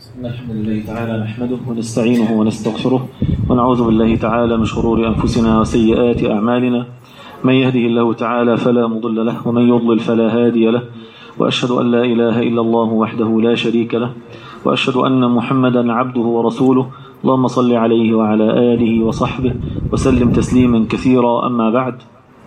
إن الحمد لله تعالى نحمده ونستعينه ونستغفره ونعوذ بالله تعالى من شرور أنفسنا وسيئات أعمالنا من يهده الله تعالى فلا مضل له ومن يضلل فلا هادي له وأشهد أن لا إله إلا الله وحده لا شريك له وأشهد أن محمدا عبده ورسوله اللهم صل عليه وعلى آله وصحبه وسلم تسليما كثيرا أما بعد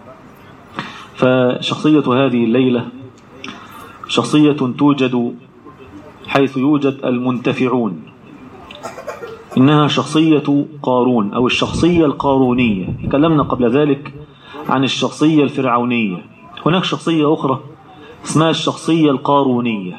فشخصية هذه الليلة شخصية توجد حيث يوجد المنتفعون إنها شخصية قارون أو الشخصية القارونية تكلمنا قبل ذلك عن الشخصية الفرعونية هناك شخصية أخرى اسمها الشخصية القارونية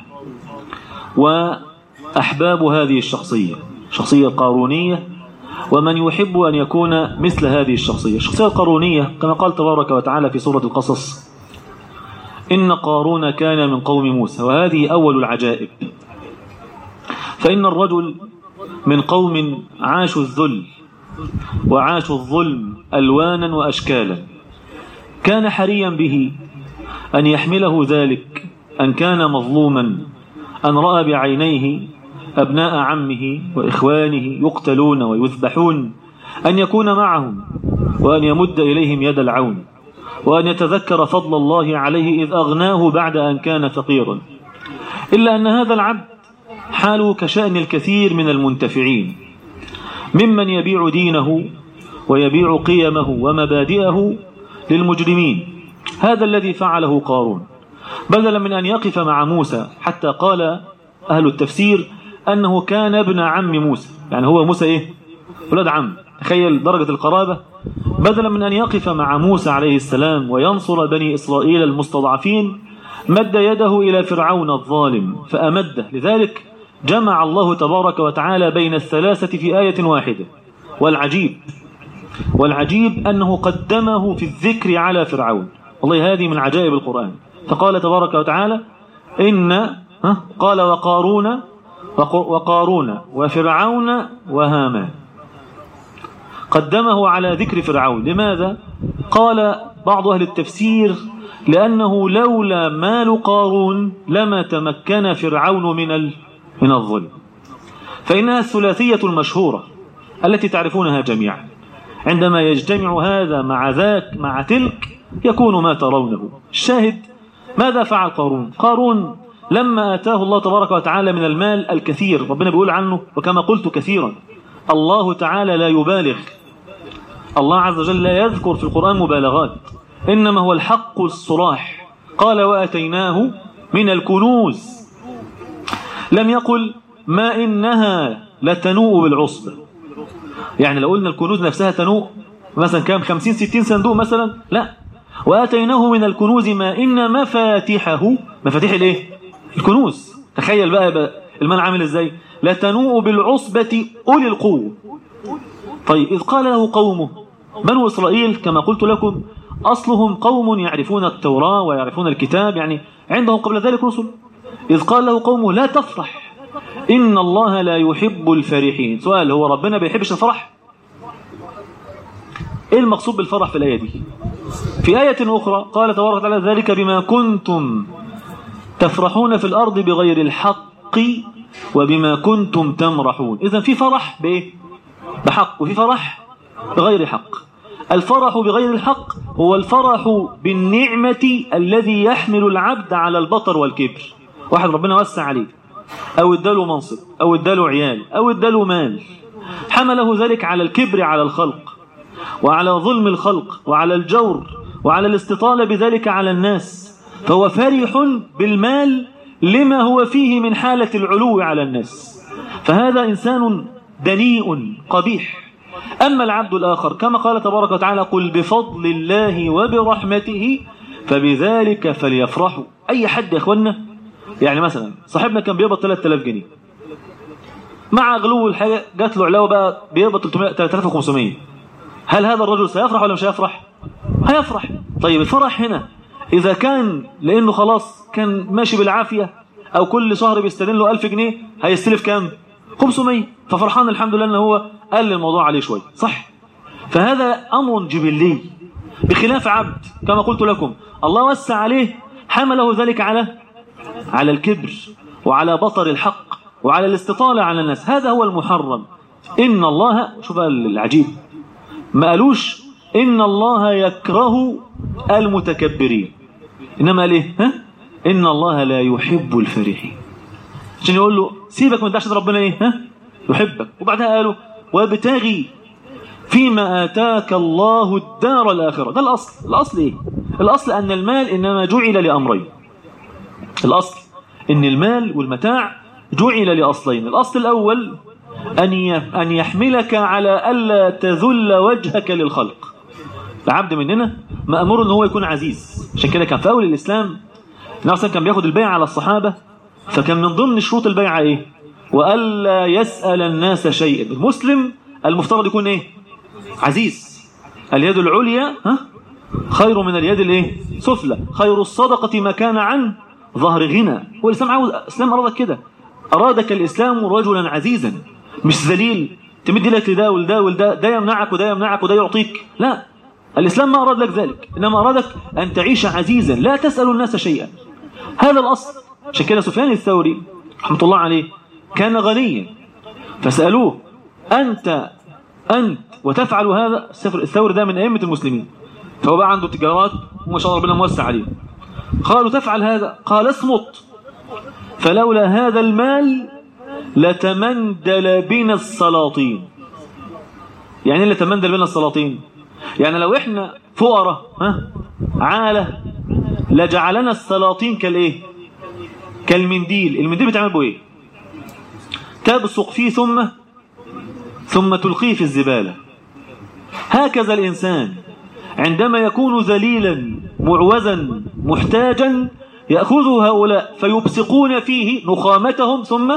وأحباب هذه الشخصية شخصية قارونية ومن يحب أن يكون مثل هذه الشخصية الشخصية القارونية كما قال تبارك وتعالى في سورة القصص إن قارون كان من قوم موسى وهذه أول العجائب فإن الرجل من قوم عاشوا الذل وعاشوا الظلم ألوانا وأشكالا كان حريا به أن يحمله ذلك أن كان مظلوما أن رأى بعينيه أبناء عمه وإخوانه يقتلون ويذبحون أن يكون معهم وأن يمد إليهم يد العون وأن يتذكر فضل الله عليه إذ أغناه بعد أن كان فقيرا إلا أن هذا العبد حاله كشأن الكثير من المنتفعين ممن يبيع دينه ويبيع قيمه ومبادئه للمجرمين هذا الذي فعله قارون بدلا من أن يقف مع موسى حتى قال أهل التفسير أنه كان ابن عم موسى يعني هو موسى إيه؟ ولد عم تخيل درجة القرابة بدلا من أن يقف مع موسى عليه السلام وينصر بني إسرائيل المستضعفين مد يده إلى فرعون الظالم فأمده لذلك جمع الله تبارك وتعالى بين الثلاثة في آية واحدة والعجيب والعجيب أنه قدمه في الذكر على فرعون والله هذه من عجائب القرآن فقال تبارك وتعالى إن قال وقارون وقارون وفرعون وهامان قدمه على ذكر فرعون لماذا؟ قال بعض أهل التفسير لأنه لولا مال قارون لما تمكن فرعون من من الظلم فإنها الثلاثية المشهورة التي تعرفونها جميعا عندما يجتمع هذا مع ذاك مع تلك يكون ما ترونه الشاهد ماذا فعل قارون قارون لما آتاه الله تبارك وتعالى من المال الكثير ربنا بيقول عنه وكما قلت كثيرا الله تعالى لا يبالغ الله عز وجل لا يذكر في القرآن مبالغات إنما هو الحق الصراح قال وأتيناه من الكنوز لم يقل ما إنها لتنوء بالعصبة يعني لو قلنا الكنوز نفسها تنوء مثلا كام خمسين ستين صندوق مثلا لا وآتيناه من الكنوز ما إن مفاتحه مفاتيح الايه الكنوز تخيل بقى, بقى المال عامل ازاي لتنوء بالعصبة أولي القوة طيب إذ قال له قومه بنو إسرائيل كما قلت لكم أصلهم قوم يعرفون التوراة ويعرفون الكتاب يعني عندهم قبل ذلك رسل إذ قال له قومه لا تفرح إن الله لا يحب الفرحين سؤال هو ربنا بيحبش الفرح إيه المقصود بالفرح في الآية دي في آية أخرى قال تبارك وتعالى ذلك بما كنتم تفرحون في الأرض بغير الحق وبما كنتم تمرحون إذا في فرح بإيه بحق وفي فرح بغير حق الفرح بغير الحق هو الفرح بالنعمة الذي يحمل العبد على البطر والكبر واحد ربنا وسع عليه أو اداله منصب أو اداله عيال أو اداله مال حمله ذلك على الكبر على الخلق وعلى ظلم الخلق وعلى الجور وعلى الاستطالة بذلك على الناس فهو فرح بالمال لما هو فيه من حالة العلو على الناس فهذا إنسان دنيء قبيح أما العبد الآخر كما قال تبارك وتعالى قل بفضل الله وبرحمته فبذلك فليفرحوا أي حد يا أخوانا يعني مثلا صاحبنا كان بيقبض 3000 جنيه مع غلو الحاجة جات له علاوة بقى بيقبض 3500 هل هذا الرجل سيفرح ولا مش هيفرح هيفرح طيب الفرح هنا إذا كان لأنه خلاص كان ماشي بالعافية أو كل شهر بيستلم له 1000 جنيه هيستلف كام 500 ففرحان الحمد لله أنه هو قل الموضوع عليه شوي صح فهذا أمر جبلي بخلاف عبد كما قلت لكم الله وسع عليه حمله ذلك على على الكبر وعلى بطر الحق وعلى الاستطالة على الناس هذا هو المحرم إن الله شوف العجيب ما قالوش إن الله يكره المتكبرين إنما قال إيه ها؟ إن الله لا يحب الفرحين عشان يقول له سيبك من دعشة ربنا إيه ها؟ يحبك وبعدها قالوا وابتغي فيما آتاك الله الدار الآخرة ده الأصل الأصل إيه الأصل أن المال إنما جعل لأمرين الأصل إن المال والمتاع جعل لأصلين الأصل الأول أن أن يحملك على ألا تذل وجهك للخلق العبد مننا مأمور أن هو يكون عزيز عشان كده كان في أول الإسلام نفسه كان بياخد البيع على الصحابة فكان من ضمن شروط البيعة إيه وألا يسأل الناس شيئا المسلم المفترض يكون إيه عزيز اليد العليا ها خير من اليد الايه سفلى خير الصدقة ما كان عن ظهر غنى هو الإسلام عاوز الإسلام أرادك كده أرادك الإسلام رجلا عزيزا مش ذليل تمد لك لده ولده ولده ده يمنعك وده يمنعك وده يعطيك لا الإسلام ما أراد لك ذلك إنما أرادك أن تعيش عزيزا لا تسأل الناس شيئا هذا الأصل عشان كده سفيان الثوري رحمة الله عليه كان غنيا فسألوه أنت أنت وتفعل هذا الثوري ده من أئمة المسلمين فهو بقى عنده تجارات وما شاء الله ربنا موسع عليه قالوا تفعل هذا قال اصمت فلولا هذا المال لتمندل بنا السلاطين يعني ايه لتمندل بنا السلاطين يعني لو احنا فقراء ها عالة لجعلنا السلاطين كالايه كالمنديل المنديل بتعمل به ايه تبصق فيه ثم ثم تلقيه في الزبالة هكذا الإنسان عندما يكون ذليلا معوزا محتاجا يأخذه هؤلاء فيبصقون فيه نخامتهم ثم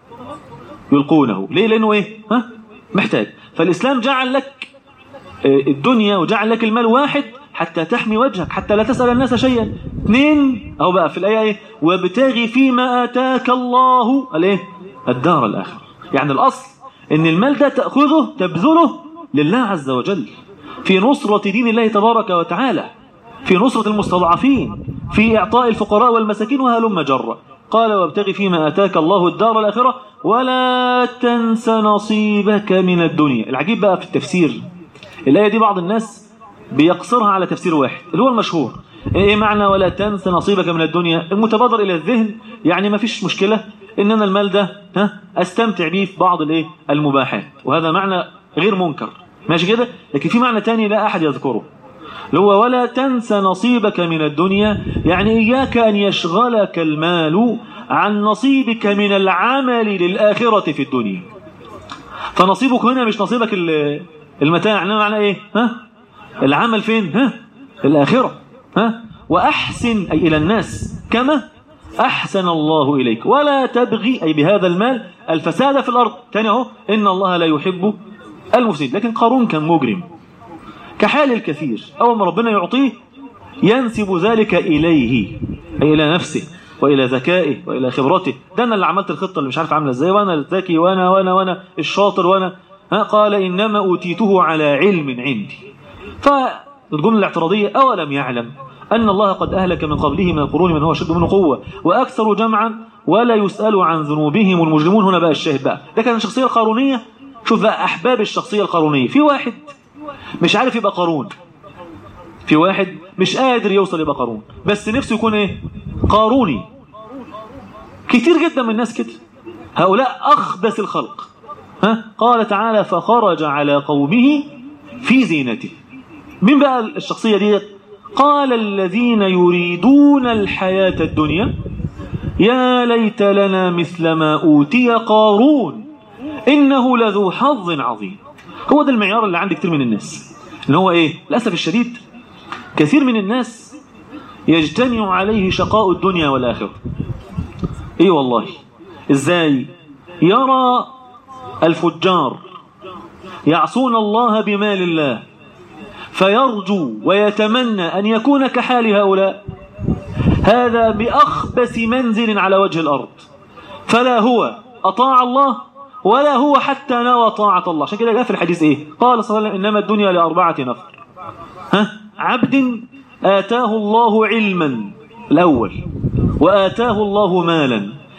يلقونه ليه لأنه إيه ها؟ محتاج فالإسلام جعل لك الدنيا وجعل لك المال واحد حتى تحمي وجهك حتى لا تسأل الناس شيئا اثنين أو بقى في الآية إيه وابتغي فيما آتاك الله الايه الدار الآخر يعني الأصل إن المال ده تأخذه تبذله لله عز وجل في نصرة دين الله تبارك وتعالى في نصرة المستضعفين في إعطاء الفقراء والمساكين وهلم جرة قال وابتغي فيما أتاك الله الدار الآخرة ولا تنس نصيبك من الدنيا العجيب بقى في التفسير الآية دي بعض الناس بيقصرها على تفسير واحد اللي هو المشهور ايه معنى ولا تنس نصيبك من الدنيا المتبادر الى الذهن يعني ما فيش مشكلة ان انا المال ده ها استمتع بيه في بعض الايه المباحات وهذا معنى غير منكر ماشي كده لكن في معنى تاني لا احد يذكره اللي هو ولا تنس نصيبك من الدنيا يعني اياك ان يشغلك المال عن نصيبك من العمل للآخرة في الدنيا فنصيبك هنا مش نصيبك المتاع انما معنى ايه ها العمل فين ها الآخرة ها وأحسن أي إلى الناس كما أحسن الله إليك ولا تبغي أي بهذا المال الفساد في الأرض تاني أهو إن الله لا يحب المفسد لكن قارون كان مجرم كحال الكثير أول ما ربنا يعطيه ينسب ذلك إليه أي إلى نفسه وإلى ذكائه وإلى خبرته ده أنا اللي عملت الخطة اللي مش عارف عاملة إزاي وأنا الذكي وأنا وأنا وأنا الشاطر وأنا ها قال إنما أوتيته على علم عندي فالجملة الاعتراضية أولم يعلم أن الله قد أهلك من قبله من القرون من هو شد منه قوة وأكثر جمعا ولا يسأل عن ذنوبهم المجرمون هنا بقى الشاهد بقى ده كان الشخصية القارونية شوف بقى أحباب الشخصية القارونية في واحد مش عارف يبقى قارون في واحد مش قادر يوصل يبقى قارون بس نفسه يكون ايه قاروني كتير جدا من الناس كده هؤلاء أخبث الخلق ها؟ قال تعالى فخرج على قومه في زينته مين بقى الشخصية دي قال الذين يريدون الحياة الدنيا يا ليت لنا مثل ما أوتي قارون إنه لذو حظ عظيم هو ده المعيار اللي عند كتير من الناس ان هو ايه للاسف الشديد كثير من الناس يجتمع عليه شقاء الدنيا والآخرة ايه والله ازاي يرى الفجار يعصون الله بمال الله فيرجو ويتمنى أن يكون كحال هؤلاء هذا بأخبث منزل على وجه الأرض فلا هو أطاع الله ولا هو حتى نوى طاعة الله عشان كده جاء في الحديث إيه قال صلى الله عليه وسلم إنما الدنيا لأربعة نفر ها عبد آتاه الله علما الأول وآتاه الله مالا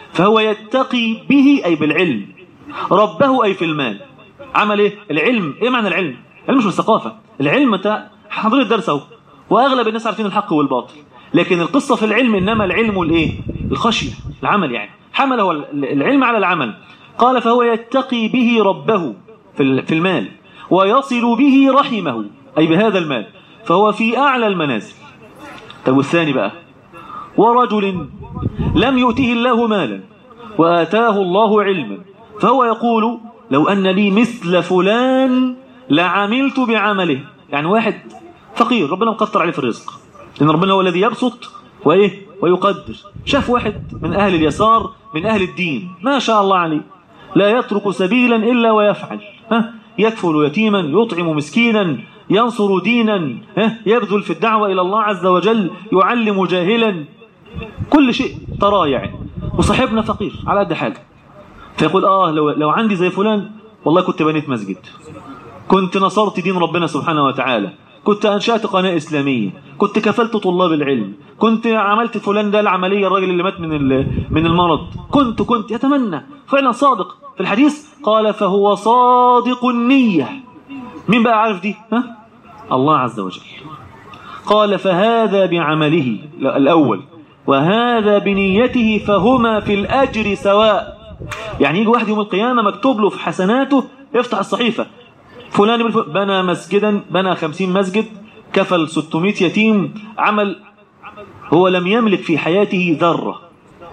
فهو يتقي به أي بالعلم ربه أي في المال عمل إيه العلم إيه معنى العلم العلم مش الثقافة العلم انت حضرتك الدرس اهو واغلب الناس عارفين الحق والباطل لكن القصة في العلم انما العلم الايه الخشية العمل يعني حمل هو العلم على العمل قال فهو يتقي به ربه في المال ويصل به رحمه أي بهذا المال فهو في أعلى المنازل طب والثاني بقى ورجل لم يؤته الله مالا وآتاه الله علما فهو يقول لو أن لي مثل فلان لعملت بعمله يعني واحد فقير ربنا مقطر عليه في الرزق لأن ربنا هو الذي يبسط وإيه ويقدر شاف واحد من أهل اليسار من أهل الدين ما شاء الله عليه لا يترك سبيلا إلا ويفعل ها يكفل يتيما يطعم مسكينا ينصر دينا ها يبذل في الدعوة إلى الله عز وجل يعلم جاهلا كل شيء تراه يعني وصاحبنا فقير على قد حاجة فيقول آه لو, لو عندي زي فلان والله كنت بنيت مسجد كنت نصرت دين ربنا سبحانه وتعالى كنت أنشأت قناة إسلامية كنت كفلت طلاب العلم كنت عملت فلان ده العملية الراجل اللي مات من من المرض كنت كنت يتمنى فعلا صادق في الحديث قال فهو صادق النية مين بقى عارف دي ها؟ الله عز وجل قال فهذا بعمله الأول وهذا بنيته فهما في الأجر سواء يعني يجي واحد يوم القيامة مكتوب له في حسناته يفتح الصحيفة فلان بنى مسجدا بنى خمسين مسجد كفل 600 يتيم عمل هو لم يملك في حياته ذرة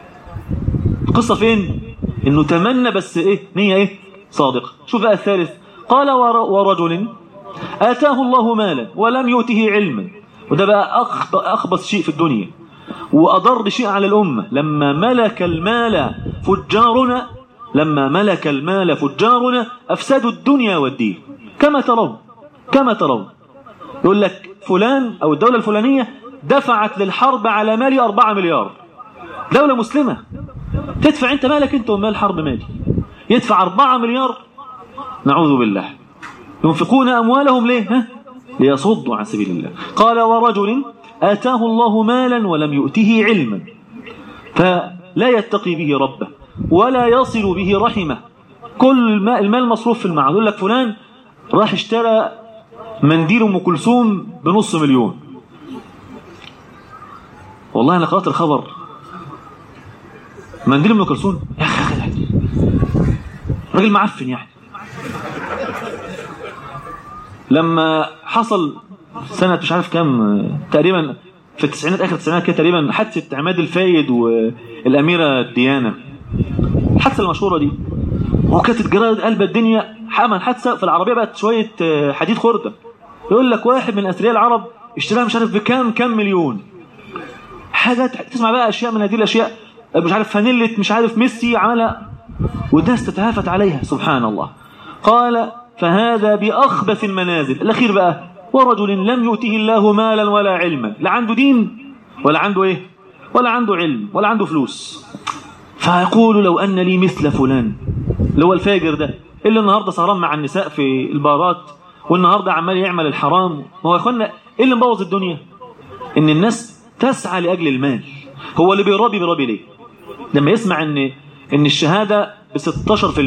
القصة فين انه تمنى بس ايه نية ايه صادقة شوف بقى الثالث قال ورجل آتاه الله مالا ولم يؤته علما وده بقى أخبص شيء في الدنيا وأضر شيء على الأمة لما ملك المال فجارنا لما ملك المال فجارنا أفسدوا الدنيا والدين كما ترون كما ترون يقول لك فلان أو الدولة الفلانية دفعت للحرب على مالي أربعة مليار دولة مسلمة تدفع أنت مالك أنت ومال حرب مالي يدفع أربعة مليار نعوذ بالله ينفقون أموالهم ليه ها؟ ليصدوا عن سبيل الله قال ورجل آتاه الله مالا ولم يؤته علما فلا يتقي به ربه ولا يصل به رحمه كل المال مصروف في المعاد يقول لك فلان راح اشترى منديل ام كلثوم بنص مليون والله انا قرات الخبر منديل ام كلثوم يا اخي راجل معفن يعني لما حصل سنة مش عارف كام تقريبا في التسعينات اخر التسعينات كده تقريبا حادثة عماد الفايد والاميرة ديانا الحادثة المشهورة دي وكانت الجرايد قلب الدنيا عمل حادثة في العربية بقت شوية حديد خردة يقول لك واحد من اثرياء العرب اشتراها مش عارف بكام كام مليون حاجات تسمع بقى اشياء من هذه الاشياء مش عارف فانيلة مش عارف ميسي عملها والناس تتهافت عليها سبحان الله قال فهذا بأخبث المنازل الأخير بقى ورجل لم يؤته الله مالا ولا علما لا عنده دين ولا عنده ايه ولا عنده علم ولا عنده فلوس فيقول لو أن لي مثل فلان اللي هو الفاجر ده اللي النهارده سهران مع النساء في البارات والنهارده عمال يعمل الحرام ما هو يا اخوانا ايه اللي مبوظ الدنيا ان الناس تسعى لاجل المال هو اللي بيرابي بيرابي ليه لما يسمع ان ان الشهاده ب 16% 16%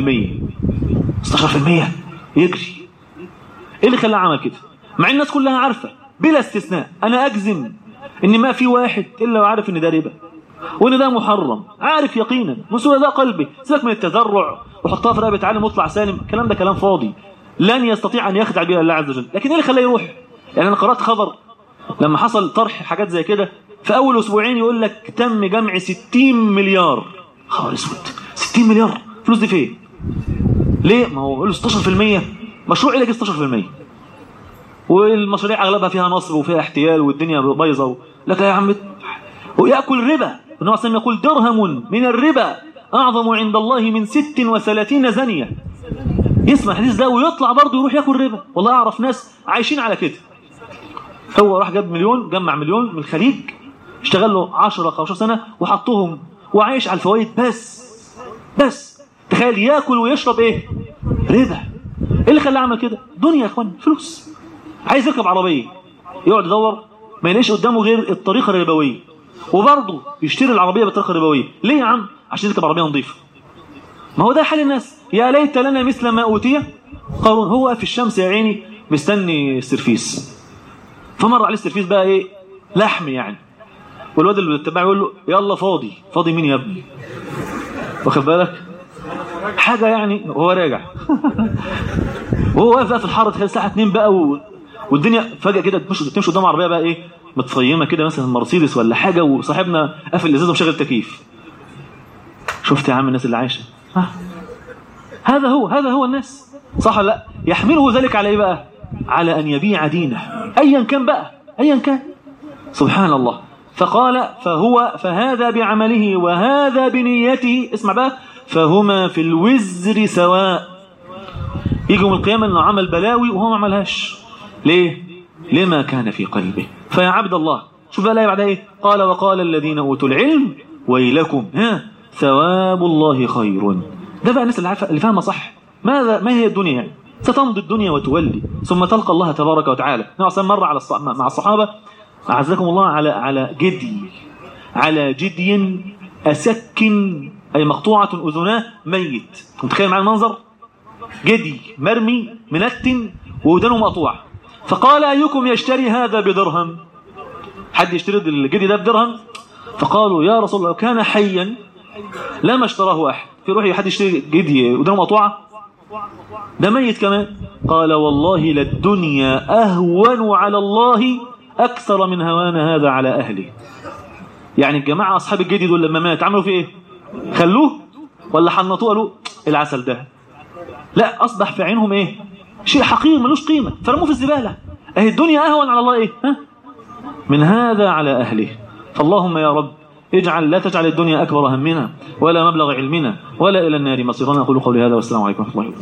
يجري ايه اللي خلاه عمل كده مع الناس كلها عارفه بلا استثناء انا اجزم ان ما في واحد الا وعارف ان ده ربا وان ده محرم عارف يقينا من ده قلبي سيبك من التذرع وحطها في رقبه عالم واطلع سالم الكلام ده كلام فاضي لن يستطيع ان يخدع بها الله عز وجل لكن ايه اللي خلاه يروح يعني انا قرات خبر لما حصل طرح حاجات زي كده في اول اسبوعين يقول لك تم جمع 60 مليار خبر اسود 60 مليار فلوس دي فين ليه ما هو يقول 16% مشروع لك 16% والمشاريع اغلبها فيها نصب وفيها احتيال والدنيا بايظه لك يا عم وياكل ربا النبي عليه يقول درهم من الربا اعظم عند الله من 36 زانيه يسمع الحديث ده ويطلع برضه يروح ياكل ربا والله اعرف ناس عايشين على كده هو راح جاب مليون جمع مليون من الخليج اشتغل له 10 15 سنه وحطهم وعايش على الفوائد بس بس تخيل ياكل ويشرب ايه ربا ايه اللي خلاه عمل كده دنيا يا اخوان فلوس عايز يركب عربيه يقعد يدور ما يلاقيش قدامه غير الطريقه الربويه وبرضه يشتري العربيه بطريقه ربويه ليه يا عم عشان يركب عربيه نظيفه ما هو ده حال الناس يا ليت لنا مثل ما اوتي قارون هو في الشمس يا عيني مستني السرفيس فمر عليه السرفيس بقى ايه لحم يعني والواد اللي بيتبعه يقول له يلا فاضي فاضي مين يا ابني واخد بالك حاجه يعني وهو راجع وهو واقف بقى في الحاره تخيل الساعه 2 بقى و... والدنيا فجاه كده تمشي تمشي قدام عربيه بقى ايه متفيمه كده مثلا مرسيدس ولا حاجه وصاحبنا قافل الازاز ومشغل تكييف شفت يا عم الناس اللي عايشه ها هذا هو هذا هو الناس صح ولا لا يحمله ذلك على ايه بقى على ان يبيع دينه ايا كان بقى ايا كان سبحان الله فقال فهو فهذا بعمله وهذا بنيته اسمع بقى فهما في الوزر سواء يجي يوم القيامة انه عمل بلاوي وهو ما عملهاش ليه لما كان في قلبه فيا عبد الله شوف بقى الآية بعدها ايه قال وقال الذين أوتوا العلم ويلكم ها ثواب الله خير ده بقى الناس اللي عارفه اللي فاهمه صح ماذا ما هي الدنيا يعني ستمضي الدنيا وتولي ثم تلقى الله تبارك وتعالى نعم مر على الص... مع الصحابة أعزكم الله على على جدي على جدي أسك أي مقطوعة أذناه ميت متخيل معايا المنظر جدي مرمي منتن ودانه مقطوع فقال أيكم يشتري هذا بدرهم حد يشتري الجدي ده بدرهم فقالوا يا رسول الله كان حيا لما اشتراه أحد في روحي حد يشتري جدي ودانه مقطوعة ده ميت كمان قال والله للدنيا أهون على الله أكثر من هوان هذا على أهله يعني الجماعة أصحاب الجدي دول لما مات عملوا فيه إيه خلوه ولا حنطوه قالوا العسل ده لا أصبح في عينهم إيه شيء حقير ملوش قيمة فرموه في الزبالة أهي الدنيا أهون على الله إيه ها؟ من هذا على أهله فاللهم يا رب اجعل لا تجعل الدنيا أكبر همنا ولا مبلغ علمنا ولا إلى النار مصيرنا أقول قولي هذا والسلام عليكم ورحمة الله وبركاته